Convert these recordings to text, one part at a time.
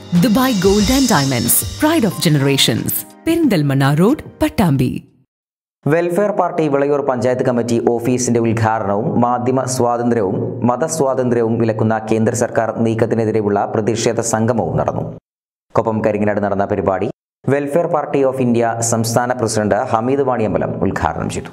Dubai gold and diamonds pride of generations Perinthalmanna road Pattambi welfare party Vilayur panchayat committee ഓഫീസിന്റെ ഉദ്ഘാടനവും മാധ്യമ സ്വാതന്ത്ര്യവും മതസ്വാതന്ത്ര്യവും വിലക്കുന്ന കേന്ദ്ര സർക്കാർ നീക്കത്തിനെതിരെയുള്ള പ്രതിഷേധ സംഗമവും നടന്നു കൊപ്പം കരിങ്ങനാട് നടന്ന പരിപാടി വെൽഫെയർ പാർട്ടി ഓഫ് ഇന്ത്യ സംസ്ഥാന പ്രസിഡന്റ് ഹമീദ് വാണിയമ്പലം ഉദ്ഘാടനം ചെയ്തു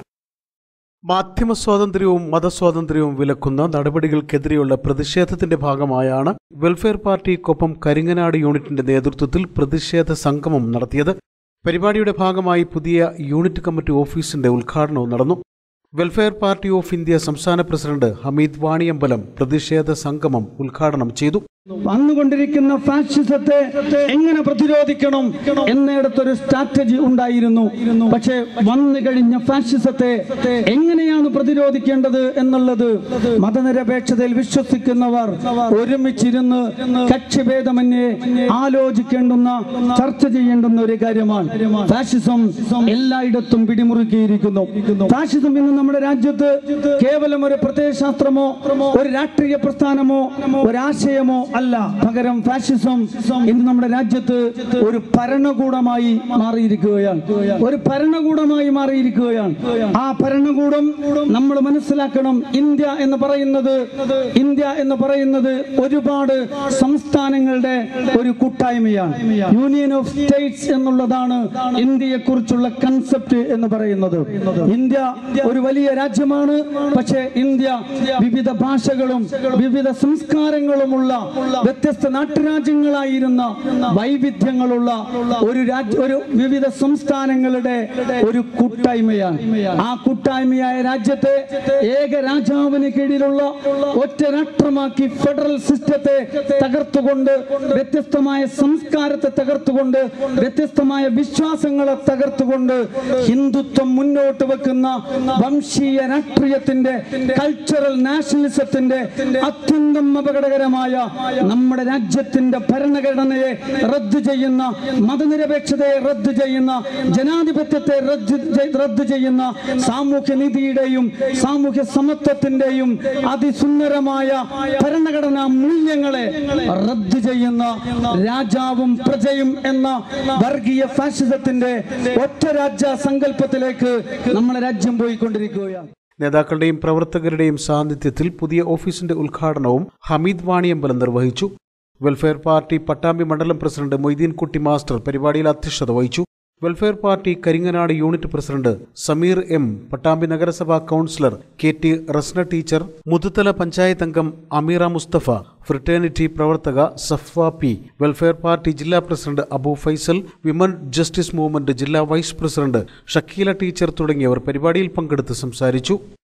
മാധ്യമ സ്വാതന്ത്ര്യവും മതസ്വാതന്ത്ര്യവും വിലക്കുന്ന നടപടികൾക്കെതിരെയുള്ള പ്രതിഷേധത്തിന്റെ ഭാഗമായാണ് വെൽഫെയർ പാർട്ടി കൊപ്പം കരിങ്ങനാട് യൂണിറ്റിന്റെ നേതൃത്വത്തിൽ പ്രതിഷേധ സംഗമം നടത്തിയത് പരിപാടിയുടെ ഭാഗമായി പുതിയ യൂണിറ്റ് കമ്മിറ്റി ഓഫീസിന്റെ ഉദ്ഘാടനവും നടന്നു വെൽഫെയർ പാർട്ടി ഓഫ് ഇന്ത്യ സംസ്ഥാന പ്രസിഡന്റ് ഹമീദ് വാണിയമ്പലം പ്രതിഷേധ സംഗമം ഉദ്ഘാടനം ചെയ്തു വന്നുകൊണ്ടിരിക്കുന്ന ഫാഷിസത്തെ എങ്ങനെ പ്രതിരോധിക്കണം എന്നിടത്തൊരു സ്ട്രാറ്റജി ഉണ്ടായിരുന്നു പക്ഷേ വന്നു കഴിഞ്ഞ ഫാഷിസത്തെ എങ്ങനെയാണ് പ്രതിരോധിക്കേണ്ടത് എന്നുള്ളത് മതനിരപേക്ഷതയിൽ വിശ്വസിക്കുന്നവർ ഒരുമിച്ചിരുന്ന് കക്ഷിഭേദമന്യേ ആലോചിക്കേണ്ടുന്ന ചർച്ച ചെയ്യേണ്ടുന്ന ഒരു കാര്യമാണ് ഫാഷിസം എല്ലായിടത്തും പിടിമുറുക്കിയിരിക്കുന്നു ഫാഷിസം ഇന്ന് നമ്മുടെ രാജ്യത്ത് കേവലം ഒരു പ്രത്യയശാസ്ത്രമോ ഒരു രാഷ്ട്രീയ പ്രസ്ഥാനമോ ഒരാശയമോ അല്ല പകരം ഫാഷിസം ഇന്ന് നമ്മുടെ രാജ്യത്ത് ഒരു ഭരണകൂടമായി മാറിയിരിക്കുകയാണ് ഒരു ഭരണകൂടമായി മാറിയിരിക്കുകയാണ് ആ ഭരണകൂടം നമ്മൾ മനസ്സിലാക്കണം ഇന്ത്യ എന്ന് പറയുന്നത് ഇന്ത്യ എന്ന് പറയുന്നത് ഒരുപാട് സംസ്ഥാനങ്ങളുടെ ഒരു കൂട്ടായ്മയാണ് യൂണിയൻ ഓഫ് സ്റ്റേറ്റ്സ് എന്നുള്ളതാണ് ഇന്ത്യയെ കുറിച്ചുള്ള കൺസെപ്റ്റ് എന്ന് പറയുന്നത് ഇന്ത്യ ഒരു വലിയ രാജ്യമാണ് പക്ഷേ ഇന്ത്യ വിവിധ ഭാഷകളും വിവിധ സംസ്കാരങ്ങളുമുള്ള വ്യത്യസ്ത നാട്ടുരാജ്യങ്ങളായിരുന്ന വൈവിധ്യങ്ങളുള്ള ഒരു രാജ്യ ഒരു വിവിധ സംസ്ഥാനങ്ങളുടെ ഒരു കൂട്ടായ്മയാണ് ആ കൂട്ടായ്മയായ രാജ്യത്തെ ഏക രാജാവിന് കീഴിലുള്ള ഒറ്റ രാഷ്ട്രമാക്കി ഫെഡറൽ സിസ്റ്റത്തെ തകർത്തുകൊണ്ട് വ്യത്യസ്തമായ സംസ്കാരത്തെ തകർത്തുകൊണ്ട് വ്യത്യസ്തമായ വിശ്വാസങ്ങളെ തകർത്തുകൊണ്ട് ഹിന്ദുത്വം മുന്നോട്ട് വെക്കുന്ന വംശീയ രാഷ്ട്രീയത്തിന്റെ കൾച്ചറൽ നാഷണലിസത്തിന്റെ അത്യന്തം അപകടകരമായ നമ്മുടെ രാജ്യത്തിന്റെ ഭരണഘടനയെ റദ്ദ് ചെയ്യുന്ന മതനിരപേക്ഷതയെ റദ്ദ് ചെയ്യുന്ന ജനാധിപത്യത്തെ റദ്ദ് ചെയ്- റദ്ദ് ചെയ്യുന്ന സാമൂഹ്യ നീതിയുടെയും സാമൂഹ്യ സമത്വത്തിന്റെയും അതിസുന്ദരമായ ഭരണഘടനാ മൂല്യങ്ങളെ റദ്ദ് ചെയ്യുന്ന രാജാവും പ്രജയും എന്ന വർഗീയ ഫാഷിസത്തിന്റെ ഒറ്റ രാജ്യ സങ്കല്പത്തിലേക്ക് നമ്മുടെ രാജ്യം പോയിക്കൊണ്ടിരിക്കുകയാണ് നേതാക്കളുടെയും പ്രവർത്തകരുടെയും സാന്നിധ്യത്തിൽ പുതിയ ഓഫീസിന്റെ ഉദ്ഘാടനവും ഹമീദ് വാണിയമ്പലം നിർവഹിച്ചു വെൽഫെയർ പാർട്ടി പട്ടാമ്പി മണ്ഡലം പ്രസിഡന്റ് മൊയ്തീൻ കുട്ടി മാസ്റ്റർ പരിപാടിയിൽ അധ്യക്ഷത വഹിച്ചു welfare party Karinganad unit president Sameer M Pattambi നഗരസഭാ councillor K T Rasna teacher Muthuthala panchayat അംഗം അമീറ മുസ്തഫ ഫ്രിറ്റേണിറ്റി പ്രവർത്തക സഫ്വ പി വെൽഫെയർ പാർട്ടി ജില്ലാ president Abu Faisal women justice movement ജില്ലാ വൈസ് പ്രസിഡന്റ് ഷക്കീല ടീച്ചർ തുടങ്ങിയവർ പരിപാടിയിൽ പങ്കെടുത്ത് സംസാരിച്ചു